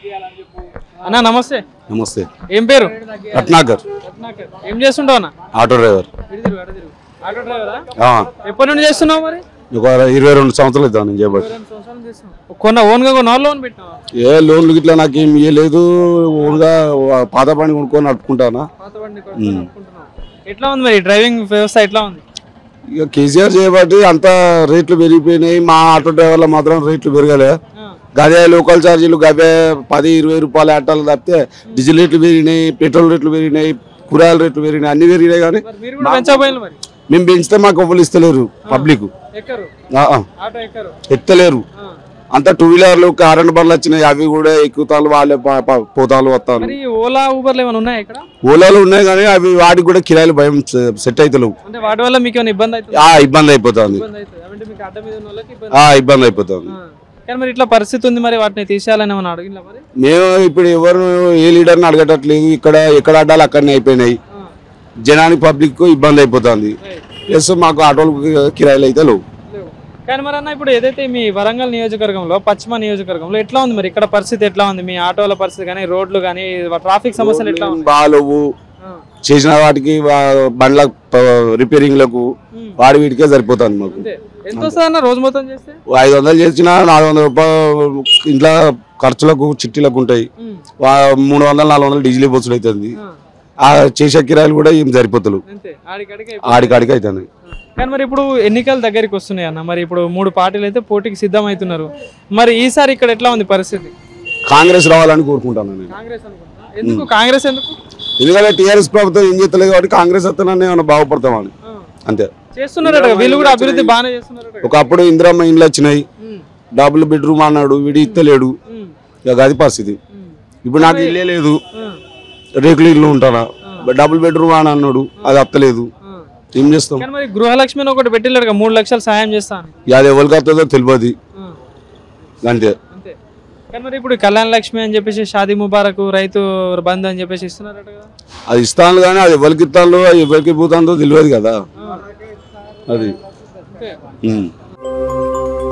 అన్న నమస్తే నమస్తే ఏం పేరు రత్నాకర్ రత్నాకర్. ఏం చేస్తుంటావు అన్న ఆటో డ్రైవర్ ఇటు తిరుగు, అటు తిరుగు. ఆటో డ్రైవరా ఆ, ఎప్పటి నుండి చేస్తున్నావు మరి ఒక ఇరవై రెండు సంవత్సరాలు ఇద్దాం నేను చేయబట్టి రెండు సంవత్సరాలు చేస్తున్నావు కొన్న ఓన్ గా కొన్న లోన్ పెట్టినావా ఏ లోన్లు గిట్లా నాకు ఏం ఇయ్యలేదు ఓన్గా పాత పని కొనుక్కొని నడుపుకుంటానా పాత బండి కొనుక్కొని అనుకుంటున్నావు. ఎట్లా ఉంది మరి డ్రైవింగ్ వ్యవస్థ ఎట్లా ఉంది ఇక కేసీఆర్ చేయబట్టి అంత రేట్లు పెరిగిపోయినాయి మా ఆటో డ్రైవర్ల మాత్రం రేట్లు పెరగలే ఆ, గదే లోకల్ ఛార్జీలు గవే పది ఇరవై రూపాయల ఆటోలు తప్పితే డీజిల్ రేట్లు పెరిగినాయి పెట్రోల్ రేట్లు పెరిగినాయి కూరగాయల రేట్లు పెరిగినాయి అన్ని పెరిగినాయి కానీ మరి మీరు కూడా పెంచబోయిన మరి మేము పెంచితే మాకు ఎవ్వరు ఇస్తలేరు పబ్లిక్ ఎక్కరు ఆటో ఎక్కరు ఎత్తలేరు ఆ. అంత టూ వీలర్లు కరెంట్ బండ్లు వచ్చినాయి అవి కూడా ఎక్కుతాలు వాళ్ళే ప- ప- పోతాలు వస్తాను మరి ఓలా ఊబర్లు ఏమైనా ఉన్నాయా ఇక్కడ ఓలాలు ఉన్నాయి కానీ అవి వాటికి కూడా కిరాయిలు భయం సె- సెట్ అవుతలేవు అంటే వాటి వల్ల మీకు ఏమైనా ఇబ్బంది అవుతుంది ఆ ఇబ్బంది అయిపోతుంది ఇబ్బంది అవుతుంది అంటే మీకు అడ్డ మీద ఉన్న వాళ్ళకి ఇబ్బంది ఆ ఇబ్బంది అయిపోతుంది ఆ. కానీ మరి ఇట్లా పరిస్థితి ఉంది మరి వాటిని తీసేయాలని ఏమైనా అడిగినా మరి మేము ఇప్పుడు ఎవరు ఏ లీడర్ని అడగటట్లేదు ఇక్కడ ఎక్కడ అడ్డాలు అక్కడనే అయిపోయినాయి ఆ. జనానికి పబ్లిక్ ఇబ్బంది అయిపోతుంది ప్లస్ మాకు ఆటోలకు కిరాయిలు అయితే లేవు లేవు. కానీ మరి అన్న ఇప్పుడు ఏదైతే మీ వరంగల్ నియోజకవర్గంలో పశ్చిమ నియోజకవర్గంలో ఎట్లా ఉంది మరి ఇక్కడ పరిస్థితి ఎట్లా ఉంది మీ ఆటోల పరిస్థితి కానీ రోడ్లు కానీ ట్రాఫిక్ సమస్యలు ఎట్లా ఉన్నాయి బాగాలేవు ఆ. చేసిన వాటికి వా- బండ్ల ప- రిపేరింగ్లకు ఉమ్. వాడి వీటికే సరిపోతుంది మాకు అంతే ఎంత వస్తుంది అన్న రోజు మొత్తం చేస్తే ఐదు వందలు చేసినా నాలుగు వందల రూపాయలు ఇంట్లో ఖర్చులకు చిట్టీలకు ఉంటాయి ఉమ్. వా- మూడు వందలు నాలుగు వందలు డీజిల్ బస్సులు అవుతుంది ఆ. ఆ చేసే కిరాయిలు కూడా ఏం సరిపోతలు అంతే ఆడికాడికి ఆడికాడికి అవుతుంది కానీ మరి ఇప్పుడు ఎన్నికల దగ్గరికి వస్తున్నాయి అన్న మరి ఇప్పుడు మూడు పార్టీలు అయితే పోటీకి సిద్ధమవుతున్నారు మరి ఈసారి ఇక్కడ ఎట్లా ఉంది పరిస్థితి కాంగ్రెస్ రావాలని కోరుకుంటాను నేను కాంగ్రెస్ అనుకుంటున్నా ఎందుకు కాంగ్రెస్ ఎందుకు ఎందుకంటే టీఆర్ఎస్ ప్రభుత్వం ఏం చేస్తలేదు కాబట్టి కాంగ్రెస్ వస్తానని ఏమైనా బాగుపడతామని ఆ. అంతే చేస్తున్నారట వీళ్ళు కూడా అభివృద్ధి బాగానే చేస్తున్నారట ఒకప్పుడు ఇందిరమ్మ ఇండ్లు వచ్చినాయి ఉమ్. డబుల్ బెడ్రూమ్ అన్నాడు వీడి ఇస్తలేడు ఉమ్. ఇక అది పరిస్థితి ఉమ్. ఇప్పుడు నాకు ఇల్లే లేదు ఆ. రేకులు ఇల్లు ఉంటానా డబుల్ బెడ్రూమ్ అని అన్నాడు అది అత్తలేదు ఆ. ఏం చేస్తాం కానీ మరి గృహలక్ష్మి అని ఒకటి పెట్టిల్లాడు కదా, మూడు లక్షలు సాయం చేస్తాను ఇక అది ఎవరికి వస్తుందో తెలియదు అంతే అంతే కానీ మరి ఇప్పుడు కళ్యాణ లక్ష్మి అని చెప్పేసి షాదీ ముబారక్ రైతు బంధు అని చెప్పేసి ఇస్తున్నారట కదా అది ఇస్తాను కానీ అది ఎవరికి ఇస్తాను అది ఎవరికి పోతుందో తెలియదు కదా అది అంతే ఉమ్.